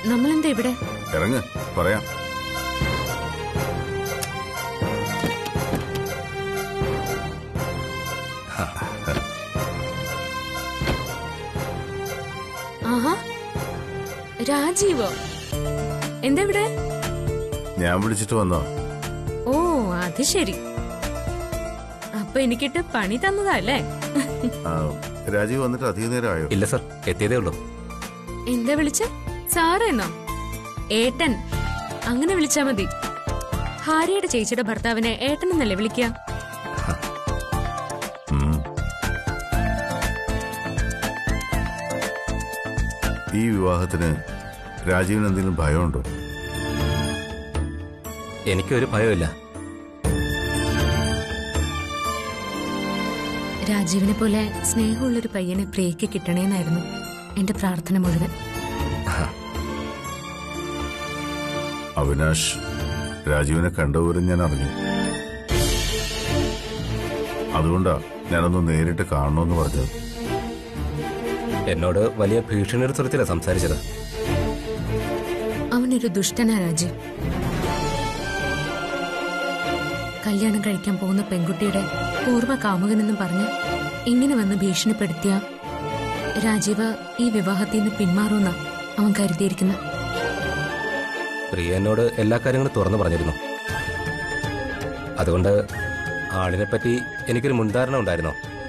നമ്മളെന്താ ഇവിടെ ഇറങ്ങ് പറയാം ആഹാ രാജീവോ എന്താ ഇവിടെ ഞാൻ വിളിച്ചിട്ട് വന്നോ ഓ അത് ശരി അപ്പൊ എനിക്കിട്ട് പണി തന്നതാ അല്ലേ ആ, രാജീവ് വന്നിട്ട് അധിക നേരം ആയോ ഇല്ല സർ എത്തിയതേ ഉള്ളൂ എന്താ വിളിച്ച സാറേന്നോ ഏട്ടൻ അങ്ങനെ വിളിച്ചാ മതി ഭാര്യയുടെ ചേച്ചിയുടെ ഭർത്താവിനെ ഏട്ടൻ എന്നല്ലേ വിളിക്കുക ഉം. ഈ വിവാഹത്തിന് രാജീവിന് എന്തെങ്കിലും ഭയമുണ്ടോ എനിക്കൊരു ഭയമില്ല രാജീവിനെ പോലെ സ്നേഹമുള്ളൊരു പയ്യനെ പ്രിയക്ക് കിട്ടണേന്നായിരുന്നു എന്റെ പ്രാർത്ഥന മുഴുവൻ അവിനാഷ് രാജീവിനെ കണ്ടവരും ഞാൻ അറിഞ്ഞു അതുകൊണ്ടാ ഞാനൊന്ന് നേരിട്ട് കാണണമെന്ന് പറഞ്ഞത് എന്നോട് വലിയ ഭീഷണിയുടെ സ്വരത്തിലാണ് സംസാരിച്ചത് അവനൊരു ദുഷ്ടനാ രാജീവ് കല്യാണം കഴിക്കാൻ പോകുന്ന പെൺകുട്ടിയുടെ പൂർവ്വ കാമുകനെന്നും പറഞ്ഞ് ഇങ്ങനെ വന്ന് ഭീഷണിപ്പെടുത്തിയ രാജീവ് ഈ വിവാഹത്തിൽ നിന്ന് പിന്മാറുമെന്ന അവൻ കരുതിയിരിക്കുന്നത് പ്രിയ എന്നോട് എല്ലാ കാര്യങ്ങളും തുറന്നു പറഞ്ഞിരുന്നു അതുകൊണ്ട് ആളിനെ പറ്റി എനിക്കൊരു മുൻധാരണ ഉണ്ടായിരുന്നോ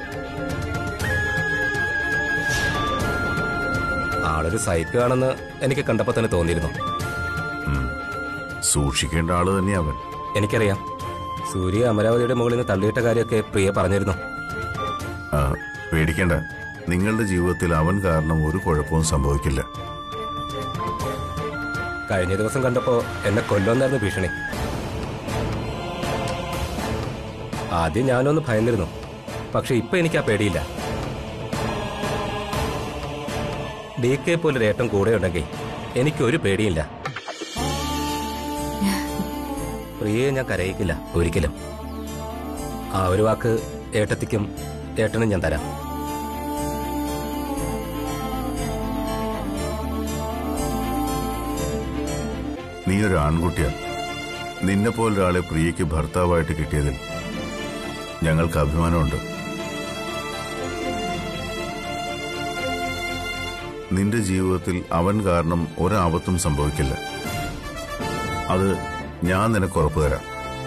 ആളൊരു സൈക്കോ ആണെന്ന് എനിക്ക് കണ്ടപ്പോൾ തന്നെ തോന്നിയിരുന്നു ഉം. സൂക്ഷിക്കേണ്ട ആള് തന്നെയാ അവൻ എനിക്കറിയാം സൂര്യ അമരാവതിയുടെ മുകളിൽ നിന്ന് തള്ളിയിട്ട കാര്യമൊക്കെ പ്രിയ പറഞ്ഞിരുന്നു ആ, പേടിക്കേണ്ട നിങ്ങളുടെ ജീവിതത്തിൽ അവൻ കാരണം ഒരു കുഴപ്പവും സംഭവിക്കില്ല കഴിഞ്ഞ ദിവസം കണ്ടപ്പോ എന്നെ കൊല്ലുമെന്നായിരുന്നു ഭീഷണി ആദ്യം ഞാനൊന്ന് ഭയന്നിരുന്നു പക്ഷെ ഇപ്പൊ എനിക്ക് ആ പേടിയില്ല ഡി കെ പോലൊരു ഏട്ടൻ കൂടെ ഉണ്ടെങ്കിൽ എനിക്കൊരു പേടിയില്ല പ്രിയയെ ഞാൻ കരയിക്കില്ല ഒരിക്കലും ആ ഒരു വാക്ക് ഏട്ടത്തിക്കും ഏട്ടനും ഞാൻ തരാം നീ ഒരു ആൺകുട്ടിയാ നിന്നെ പോലൊരാളെ പ്രിയയ്ക്ക് ഭർത്താവായിട്ട് കിട്ടിയതിൽ ഞങ്ങൾക്ക് അഭിമാനമുണ്ട് നിന്റെ ജീവിതത്തിൽ അവൻ കാരണം ഒരാപത്തും സംഭവിക്കില്ല അത് ഞാൻ നിനക്ക് ഉറപ്പു തരാം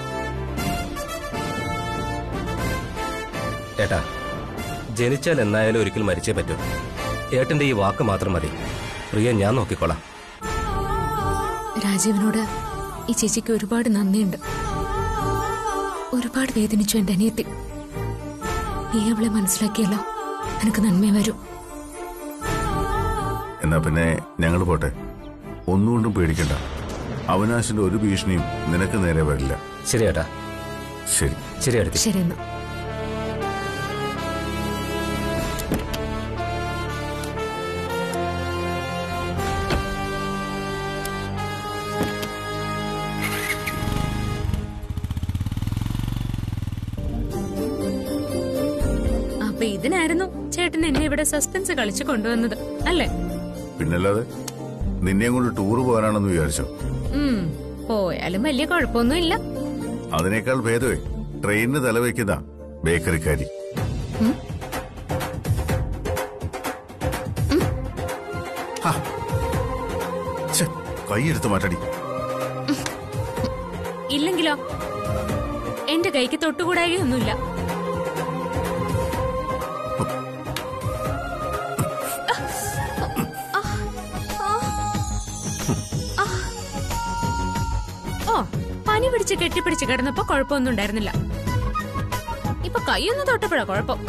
ഏട്ടാ ജനിച്ചാൽ എന്നായാലും ഒരിക്കൽ മരിച്ചേ പറ്റൂ ഏട്ടന്റെ ഈ വാക്ക് മാത്രം മതി പ്രിയ ഞാൻ നോക്കിക്കോളാം രാജീവിനോട് ഈ ചേച്ചിക്ക് ഒരുപാട് നന്ദിയുണ്ട് ഒരുപാട് വേദനിച്ചു എന്റെ അനിയത്തി നീ അവളെ മനസ്സിലാക്കിയല്ലോ എനിക്ക് നന്മ വരൂ എന്നാ പിന്നെ ഞങ്ങൾ പോട്ടെ ഒന്നുകൊണ്ടും പേടിക്കണ്ട അവനാശിന്റെ ഒരു ഭീഷണിയും നിനക്ക് നേരെ വരില്ല ശരി ഏട്ടാ ശരി ശരി അടുത്ത് ശരി എന്നാ അപ്പൊ ഇതിനായിരുന്നു ചേട്ടൻ എന്നെ ഇവിടെ സസ്പെൻസ് കളിച്ചു കൊണ്ടുവന്നത് അല്ലേ പിന്നല്ലാതെ നിന്നെയും കൊണ്ട് ടൂർ പോകാനാണെന്ന് വിചാരിച്ചോ ഉം പോയാലും വലിയ കുഴപ്പമൊന്നുമില്ല അതിനേക്കാൾ ഭേദമേ ട്രെയിനിന് തലവെക്കുന്ന ബേക്കറിക്കാരി ഉം. ഹാ. ഛെ, കൈയെടുത്ത് മാറ്റടി ഇല്ലെങ്കിലോ എന്റെ കൈക്ക് തൊട്ടുകൂടായൊന്നുമില്ല ഓ പനി പിടിച്ച് കെട്ടിപ്പിടിച്ച് കിടന്നപ്പോ കുഴപ്പമൊന്നും ഉണ്ടായിരുന്നില്ല ഇപ്പൊ കൈയൊന്ന് തൊട്ടപ്പോഴാ കുഴപ്പം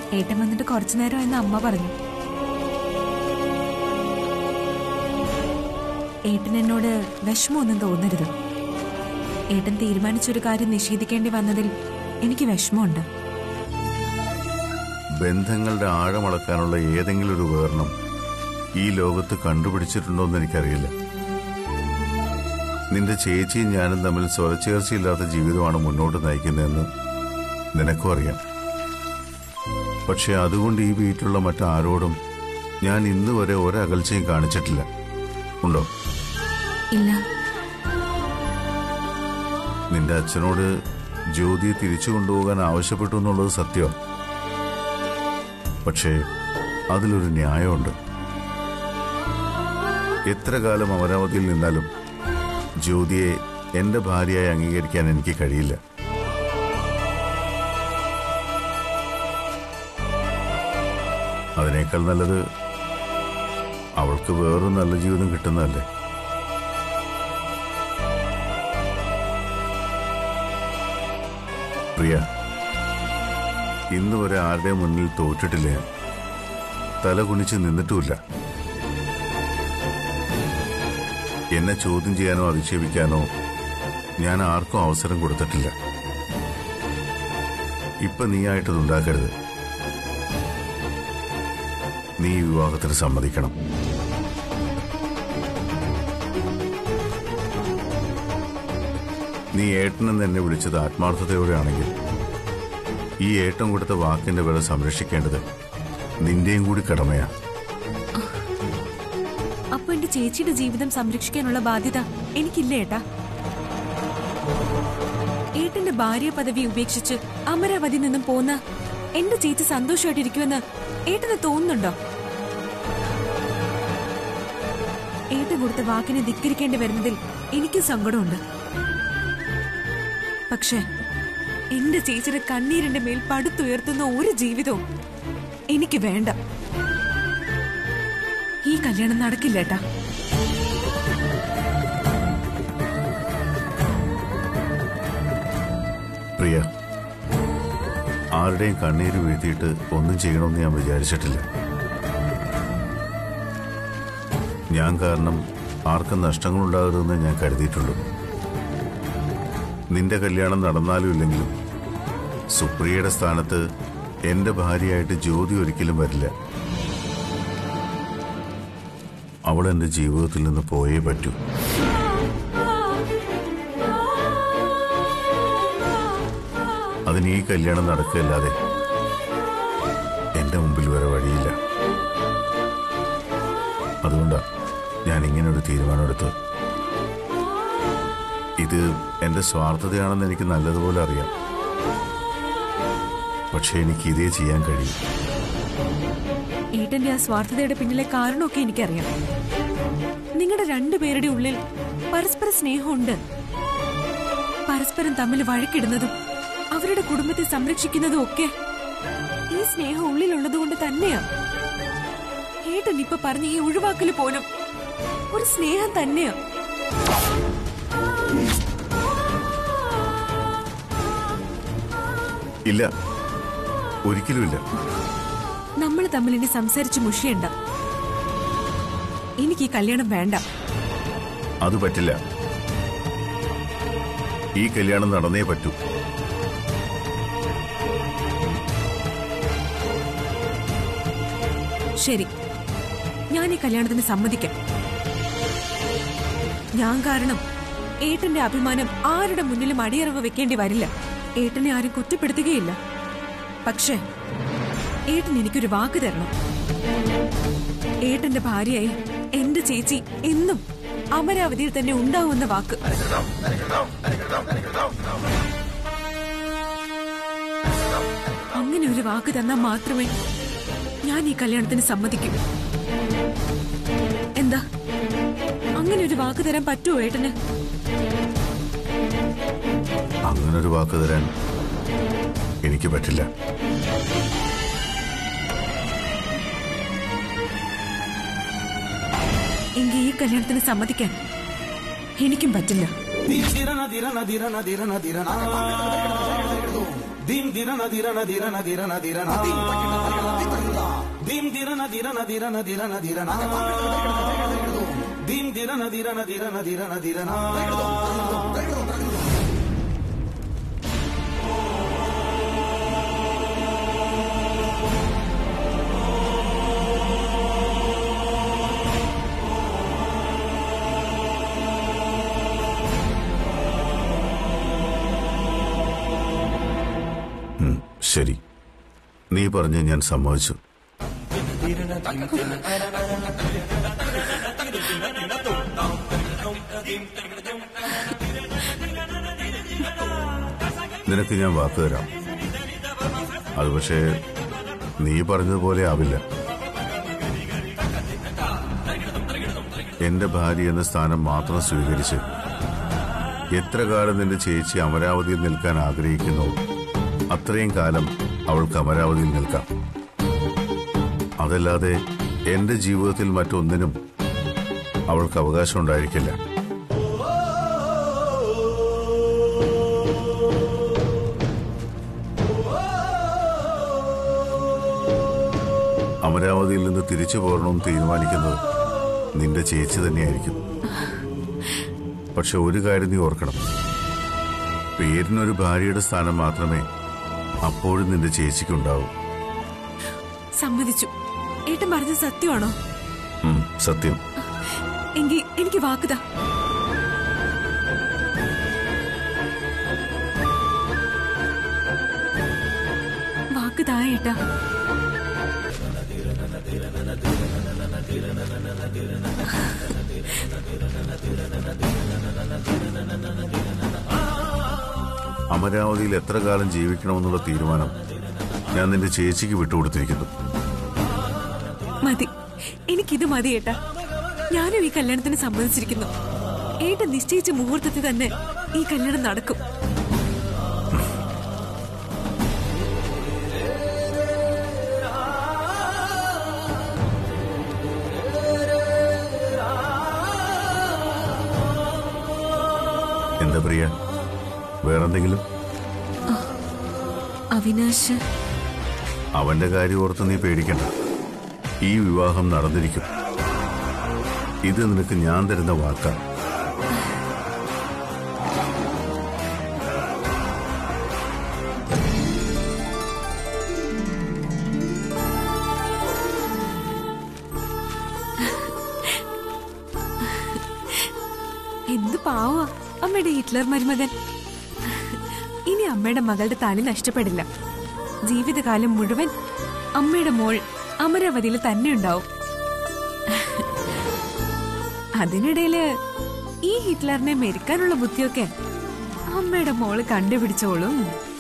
ഏട്ടൻ വന്നിട്ട് കുറച്ചു നേരം എന്ന് അമ്മ പറഞ്ഞു ഏട്ടൻ എന്നോട് വിഷമമൊന്നും തോന്നരുത് ഏട്ടൻ തീരുമാനിച്ചൊരു കാര്യം നിഷേധിക്കേണ്ടി വന്നതിൽ എനിക്ക് വിഷമമുണ്ട് ബന്ധങ്ങളുടെ ആഴമളക്കാനുള്ള ഏതെങ്കിലും ഒരു ഉപകരണം ഈ ലോകത്ത് കണ്ടുപിടിച്ചിട്ടുണ്ടോ എന്ന് എനിക്കറിയില്ല നിന്റെ ചേച്ചിയും ഞാനും തമ്മിൽ സ്വരച്ചേർച്ചയില്ലാത്ത ജീവിതമാണ് മുന്നോട്ട് നയിക്കുന്നതെന്ന് നിനക്കും അറിയാം പക്ഷെ അതുകൊണ്ട് ഈ വീട്ടിലുള്ള മറ്റാരോടും ഞാൻ ഇന്ന് വരെ ഒരകൽച്ചയും കാണിച്ചിട്ടില്ല ഉണ്ടോ ഇല്ല നിന്റെ അച്ഛനോട് ജ്യോതിയെ തിരിച്ചു കൊണ്ടുപോകാൻ ആവശ്യപ്പെട്ടു എന്നുള്ളത് സത്യമാണ് പക്ഷേ അതിലൊരു ന്യായമുണ്ട് എത്ര കാലം അമരാവതിയിൽ നിന്നാലും ജ്യോതിയെ എന്റെ ഭാര്യയായി അംഗീകരിക്കാൻ എനിക്ക് കഴിയില്ല അതിനേക്കാൾ നല്ലത് അവൾക്ക് വേറൊരു നല്ല ജീവിതം കിട്ടുന്നതല്ലേ പ്രിയ ഇന്ന് വരെ ആരുടെ മുന്നിൽ തോറ്റിട്ടില്ല ഞാൻ തല കുനിച്ച് നിന്നിട്ടുമില്ല എന്നെ ചോദ്യം ചെയ്യാനോ അധിക്ഷേപിക്കാനോ ഞാൻ ആർക്കും അവസരം കൊടുത്തിട്ടില്ല ഇപ്പൊ നീയായിട്ടത് ഉണ്ടാക്കരുത് നീ ഈ വിവാഹത്തിന് സമ്മതിക്കണം നീ ഏട്ടനെന്ന് എന്നെ വിളിച്ചത് ആത്മാർത്ഥതയോടെയാണെങ്കിൽ ഈ ഏട്ടൻ കൊടുത്ത വാക്കിന്റെ വില സംരക്ഷിക്കേണ്ടത് നിന്റെയും കൂടി കടമയാ അപ്പൊ എന്റെ ചേച്ചിയുടെ ജീവിതം സംരക്ഷിക്കാനുള്ള ബാധ്യത എനിക്കില്ല ഏട്ടാ ഏട്ടന്റെ ഭാര്യ പദവി ഉപേക്ഷിച്ച് അമരാവതി നിന്നും പോന്ന എന്റെ ചേച്ചി സന്തോഷമായിട്ടിരിക്കുമെന്ന് ഏട്ടന് തോന്നുന്നുണ്ടോ ഏട്ടൻ കൊടുത്ത വാക്കിനെ ധിക്കരിക്കേണ്ടി വരുന്നതിൽ എനിക്ക് സങ്കടമുണ്ട് പക്ഷേ എന്റെ ചേച്ചിയുടെ കണ്ണീരിന്റെ മേൽ പടുത്തുയർത്തുന്ന ഒരു ജീവിതവും എനിക്ക് വേണ്ട ഈ കല്യാണം നടക്കില്ല ഏട്ടാ പ്രിയ ആരുടെയും കണ്ണീര് വീഴ്ത്തിയിട്ട് ഒന്നും ചെയ്യണമെന്ന് ഞാൻ വിചാരിച്ചിട്ടില്ല ഞാൻ കാരണം ആർക്കും നഷ്ടങ്ങളുണ്ടാകരുതെന്ന് ഞാൻ കരുതിയിട്ടുള്ളൂ നിന്റെ കല്യാണം നടന്നാലും ഇല്ലെങ്കിലും സുപ്രിയയുടെ സ്ഥാനത്ത് എന്റെ ഭാര്യയായിട്ട് ജ്യോതി ഒരിക്കലും വരില്ല അവൾ എന്റെ ജീവിതത്തിൽ നിന്ന് പോയേ പറ്റൂ അതിന് ഈ കല്യാണം നടക്കുകയല്ലാതെ എന്റെ മുമ്പിൽ വരെ വഴിയില്ല അതുകൊണ്ടാ ഞാൻ ഇങ്ങനെ ഒരു തീരുമാനമെടുത്തത് ഇത് എന്റെ സ്വാർത്ഥതയാണെന്ന് എനിക്ക് നല്ലതുപോലെ അറിയാം പക്ഷെ എനിക്ക് ഇതേ ചെയ്യാൻ കഴിയും ഏട്ടന്റെ ആ സ്വാർത്ഥതയുടെ പിന്നിലെ കാരണമൊക്കെ എനിക്കറിയാം നിങ്ങളുടെ രണ്ടുപേരുടെ ഉള്ളിൽ പരസ്പര സ്നേഹമുണ്ട് പരസ്പരം തമ്മിൽ വഴക്കിടുന്നതും അവരുടെ കുടുംബത്തെ സംരക്ഷിക്കുന്നതും ഒക്കെ ഈ സ്നേഹം ഉള്ളിലുള്ളത് കൊണ്ട് തന്നെയാ ഏട്ടൻ ഇപ്പൊ പറഞ്ഞ ഈ ഒഴിവാക്കല് പോലും ഒരു സ്നേഹം തന്നെയാ ഇല്ല ഒരിക്കലുമില്ല നമ്മൾ തമ്മിൽ ഇനി സംസാരിച്ച് മുഷിയണ്ട എനിക്ക് ഈ കല്യാണം വേണ്ട അത് പറ്റില്ല ഈ കല്യാണം നടന്നേ പറ്റൂ ശരി ഞാൻ ഈ കല്യാണത്തിന് സമ്മതിക്കാം ഞാൻ കാരണം ഏട്ടന്റെ അഭിമാനം ആരുടെ മുന്നിലും അടിയറവ് വെക്കേണ്ടി വരില്ല ഏട്ടനെ ആരും കുറ്റപ്പെടുത്തുകയില്ല പക്ഷേ ഏട്ടൻ എനിക്കൊരു വാക്ക് തരണം ഏട്ടന്റെ ഭാര്യയായി എന്റെ ചേച്ചി എന്നും അമരാവതിയിൽ തന്നെ ഉണ്ടാവുന്ന വാക്ക് അങ്ങനെ ഒരു വാക്ക് തന്നാൽ മാത്രമേ ഞാൻ ഈ കല്യാണത്തിന് സമ്മതിക്കൂ എന്താ അങ്ങനെ ഒരു വാക്ക് തരാൻ പറ്റുമോ ഏട്ടന് അങ്ങനൊരു വാക്ക് തരാൻ എനിക്ക് പറ്റില്ല എങ്കിൽ ഈ കല്യാണത്തിന് സമ്മതിക്കാൻ എനിക്കും പറ്റില്ല ಧಿರನ ಧಿರನ ಧಿರನ ಧಿರನ ಧಿರನ dim dirana dirana dirana dirana dirana dim dirana dirana dirana dirana dirana dim dirana dirana dirana dirana dirana ഉം, ശരി നീ പറഞ്ഞ് ഞാൻ സമ്മതിച്ചു നിനക്ക് ഞാൻ വാക്ക് തരാം അത് പക്ഷേ നീ പറഞ്ഞതുപോലെ ആവില്ല എന്റെ ഭാര്യ എന്ന സ്ഥാനം മാത്രം സ്വീകരിച്ച് എത്ര കാലം നിന്റെ ചേച്ചി അമരാവതിയിൽ നിൽക്കാൻ ആഗ്രഹിക്കുന്നു അത്രയും കാലം അവൾക്ക് അമരാവതിയിൽ നിൽക്കാം അതല്ലാതെ എന്റെ ജീവിതത്തിൽ മറ്റൊന്നിനും അവൾക്ക് അവകാശം ഉണ്ടായിരിക്കില്ല അമരാവതിയിൽ നിന്ന് തിരിച്ചു പോരണമെന്ന് തീരുമാനിക്കുന്നത് നിന്റെ ചേച്ചി തന്നെയായിരിക്കും പക്ഷെ ഒരു കാര്യം നീ ഓർക്കണം പേരിനൊരു ഭാര്യയുടെ സ്ഥാനം മാത്രമേ അപ്പോഴും നിന്റെ ചേച്ചിക്കുണ്ടാവൂ സമ്മതിച്ചു ഏട്ടൻ പറഞ്ഞത് സത്യമാണോ ഉം, സത്യം എങ്കിൽ എനിക്ക് വാക്കുതാ വാക്കുതാ ഏട്ടാ അമരാവതിയിൽ എത്ര കാലം ജീവിക്കണമെന്നുള്ള തീരുമാനം ഞാൻ നിന്റെ ചേച്ചിക്ക് വിട്ടുകൊടുത്തിരിക്കുന്നു മതി എനിക്കിത് മതി ഏട്ടാ ഞാനും ഈ കല്യാണത്തിന് സമ്മതിച്ചിരിക്കുന്നു ഏട്ടൻ നിശ്ചയിച്ച മുഹൂർത്തത്തിൽ തന്നെ ഈ കല്യാണം നടക്കും എന്താ പ്രിയ വേറെന്തെങ്കിലും അവിനാശ് അവന്റെ കാര്യം ഓർത്ത് നീ പേടിക്കണ്ട ഈ വിവാഹം നടന്നിരിക്കും ഇത് നിനക്ക് ഞാൻ തരുന്ന വാക്കാണ് എന്ത് പാവാ അമ്മയുടെ ഹിറ്റ്ലർ മരുമകൻ ഇനി അമ്മയുടെ മകളുടെ താലി നഷ്ടപ്പെടില്ല ജീവിതകാലം മുഴുവൻ അമ്മയുടെ മോൾ അമരാവതിയിൽ തന്നെ ഉണ്ടാവും അതിനിടയില് ഈ ഹിറ്റ്ലറിനെ മെരുക്കാനുള്ള ബുദ്ധിയൊക്കെ അമ്മയുടെ മോള് കണ്ടുപിടിച്ചോളും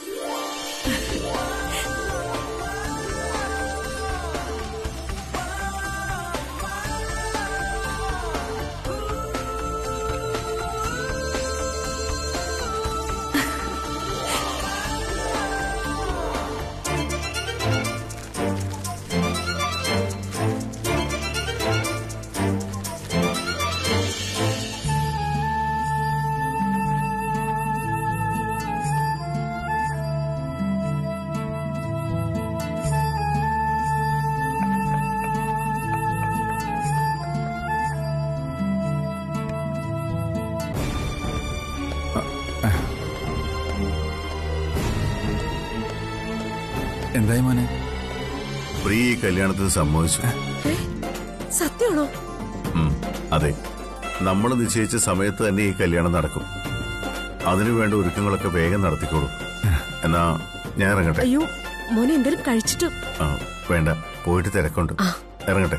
എന്തായി മോനെ പ്രിയ ഈ കല്യാണത്തിന് സമ്മതിച്ചു സത്യമാണോ ഉം, അതെ നമ്മൾ നിശ്ചയിച്ച സമയത്ത് തന്നെ ഈ കല്യാണം നടക്കും അതിനുവേണ്ട ഒരുക്കങ്ങളൊക്കെ വേഗം നടത്തിക്കോളൂ എന്നാ ഞാൻ ഇറങ്ങട്ടെ അയ്യോ മോനെ എന്തെങ്കിലും കഴിച്ചിട്ട് ആ, വേണ്ട പോയിട്ട് തിരക്കുണ്ട് ഇറങ്ങട്ടെ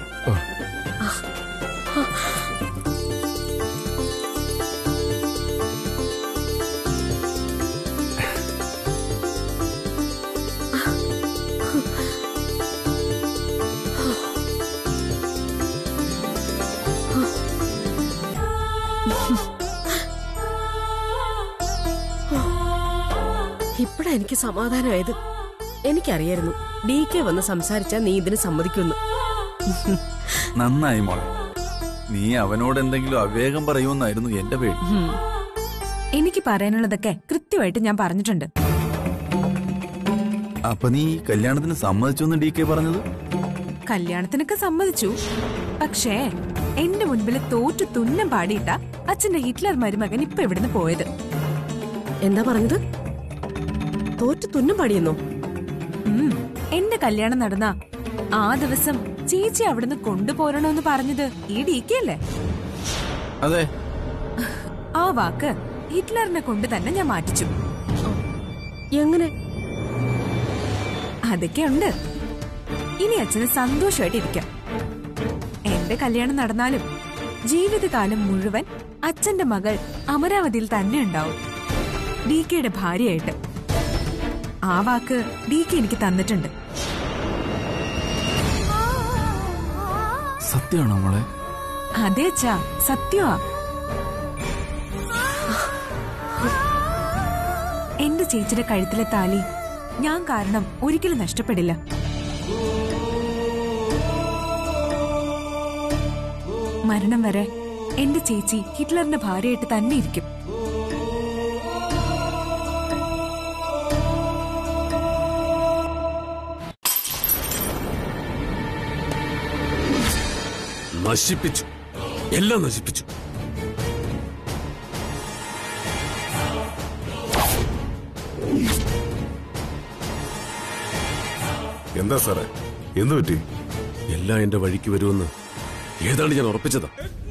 ഇപ്പഴാ എനിക്ക് സമാധാനമായത് എനിക്കറിയായിരുന്നു ഡി കെ വന്ന് സംസാരിച്ചാൽ നീ ഇതിന് സമ്മതിക്കുന്നു നന്നായി മോളെ നീ അവനോട് എന്തെങ്കിലും അവേഗം പറയുമെന്നായിരുന്നു എന്റെ പേടി എനിക്ക് പറയാനുള്ളതൊക്കെ കൃത്യമായിട്ട് ഞാൻ പറഞ്ഞിട്ടുണ്ട് അപ്പൊ നീ കല്യാണത്തിന് സമ്മതിച്ചു എന്ന് ഡി കെ പറഞ്ഞത് കല്യാണത്തിനൊക്കെ സമ്മതിച്ചു പക്ഷേ എന്റെ മുൻപിൽ തോറ്റു തുന്നം പാടിയിട്ട അച്ഛന്റെ ഹിറ്റ്ലർ മരുമകൻ ഇപ്പൊ ഇവിടുന്ന് പോയത് എന്താ പറഞ്ഞത് തോറ്റു തുന്നം പാടിയെന്നോ ഉം, എന്റെ കല്യാണം നടന്ന ആ ദിവസം ചേച്ചി അവിടുന്ന് കൊണ്ടുപോരണോന്ന് പറഞ്ഞത് ഈ ഡി കെ അല്ലേ അതെ ആ വാക്ക് ഹിറ്റ്ലറിനെ കൊണ്ട് തന്നെ ഞാൻ മാറ്റിച്ചു എങ്ങനെ അതൊക്കെ ഉണ്ട് ഇനി അച്ഛന് സന്തോഷമായിട്ടിരിക്കാം എന്റെ കല്യാണം നടന്നാലും ജീവിതകാലം മുഴുവൻ അച്ഛന്റെ മകൾ അമരാവതിയിൽ തന്നെ ഉണ്ടാവും ഡി കെയുടെ ഭാര്യയായിട്ട് ആ വാക്ക് ഡി കെ എനിക്ക് തന്നിട്ടുണ്ട് സത്യമാണോ മോളെ അതെ അച്ഛാ സത്യമാ എന്റെ ചേച്ചിയുടെ കഴുത്തിലെ താലി ഞാൻ കാരണം ഒരിക്കലും നഷ്ടപ്പെടില്ല മരണം വരെ എന്റെ ചേച്ചി ഹിറ്റ്ലറിന്റെ ഭാര്യയായിട്ട് തന്നെ ഇരിക്കും നശിപ്പിച്ചു എല്ലാം നശിപ്പിച്ചു എന്താ സാറേ എന്തു പറ്റി എല്ലാം എന്റെ വഴിക്ക് വരുമെന്ന് ഏതാണ്ട് ഞാൻ ഉറപ്പിച്ചതാ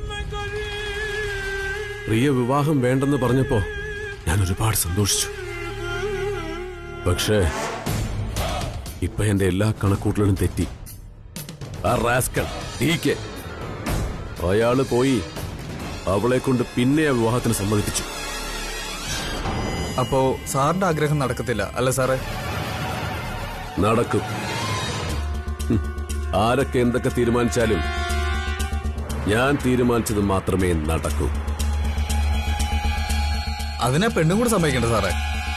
പ്രിയ വിവാഹം വേണ്ടെന്ന് പറഞ്ഞപ്പോ ഞാൻ ഒരുപാട് സന്തോഷിച്ചു പക്ഷേ ഇപ്പൊ എന്റെ എല്ലാ കണക്കൂട്ടലും തെറ്റി ആ റാസ്കൽ ടീക്കെ അയാള് പോയി അവളെ കൊണ്ട് പിന്നെ ആ വിവാഹത്തിന് സമ്മതിപ്പിച്ചു അപ്പോ സാറിന്റെ ആഗ്രഹം നടക്കത്തില്ല അല്ല സാറേ നടക്കും ഹും. ആരൊക്കെ എന്തൊക്കെ തീരുമാനിച്ചാലും ഞാൻ തീരുമാനിച്ചത് മാത്രമേ നടക്കൂ അതിനെ പെണ്ണും കൂടെ സമ്മതിക്കണ്ട സാറേ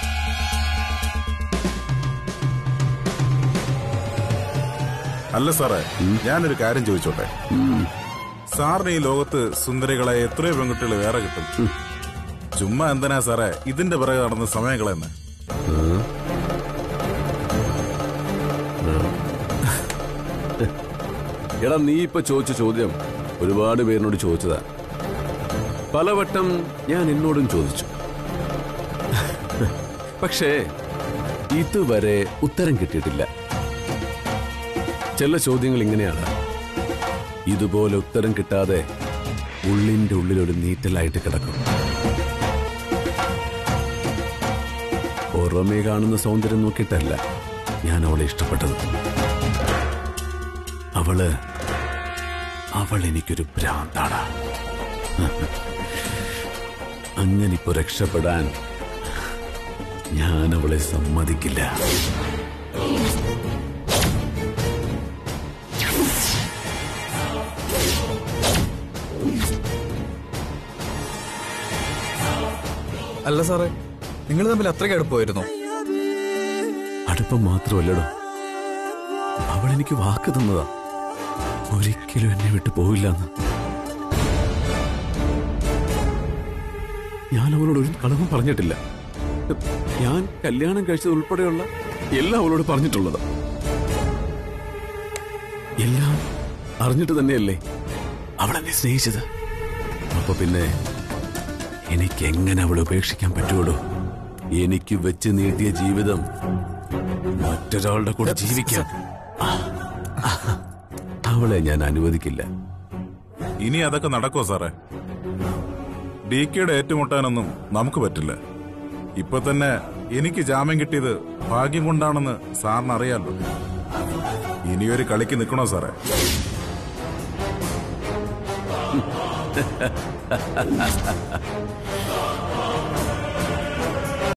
അല്ല സാറേ ഞാനൊരു കാര്യം ചോദിച്ചോട്ടെ സാറിന് ഈ ലോകത്ത് സുന്ദരികളെ എത്രയോ പെൺകുട്ടികൾ വേറെ കിട്ടും ചുമ്മാ എന്തിനാ സാറേ ഇതിന്റെ പിറകെ നടന്ന് സമയം കളയുന്നെ എടാ നീ ഇപ്പൊ ചോദിച്ച ചോദ്യം ഒരുപാട് പേരിനോട് ചോദിച്ചതാ പലവട്ടം ഞാൻ എന്നോടും ചോദിച്ചു പക്ഷേ ഇതുവരെ ഉത്തരം കിട്ടിയിട്ടില്ല ചില ചോദ്യങ്ങൾ ഇങ്ങനെയാണ് ഇതുപോലെ ഉത്തരം കിട്ടാതെ ഉള്ളിന്റെ ഉള്ളിലൊരു നീറ്റലായിട്ട് കിടക്കും പുറമേ കാണുന്ന സൗന്ദര്യം നോക്കിയിട്ടല്ല ഞാൻ അവളെ ഇഷ്ടപ്പെട്ടത് അവള് അവൾ എനിക്കൊരു ഭ്രാന്താണ് അങ്ങനിപ്പോ രക്ഷപ്പെടാൻ ഞാൻ അവളെ സമ്മതിക്കില്ല അല്ല സാറേ നിങ്ങൾ തമ്മിൽ അത്രയ്ക്ക് അടുപ്പമായിരുന്നോ അടുപ്പം മാത്രമല്ലടോ അവൾ എനിക്ക് വാക്ക് തന്നതാ ഒരിക്കലും എന്നെ വിട്ടു പോവില്ലെന്ന് ഞാൻ അവളോട് ഒരു കളവും പറഞ്ഞിട്ടില്ല ഞാൻ കല്യാണം കഴിച്ചത് ഉൾപ്പെടെയുള്ള എല്ലാം അവളോട് പറഞ്ഞിട്ടുള്ളതാ എല്ലാം അറിഞ്ഞിട്ട് തന്നെയല്ലേ അവൾ എന്നെ സ്നേഹിച്ചത് അപ്പൊ പിന്നെ എനിക്ക് എങ്ങനെ അവളെ ഉപേക്ഷിക്കാൻ പറ്റുള്ളൂ എനിക്ക് വെച്ച് നീട്ടിയ ജീവിതം മറ്റൊരാളുടെ കൂടെ ജീവിക്കാൻ അവളെ ഞാൻ അനുവദിക്കില്ല ഇനി അതൊക്കെ നടക്കോ സാറേ ഡി കെയുടെ ഏറ്റുമുട്ടാനൊന്നും നമുക്ക് പറ്റില്ല ഇപ്പൊ തന്നെ എനിക്ക് ജാമ്യം കിട്ടിയത് ഭാഗ്യം കൊണ്ടാണെന്ന് സാറിന് അറിയാലോ ഇനിയൊരു കളിക്ക് നിൽക്കണോ സാറേ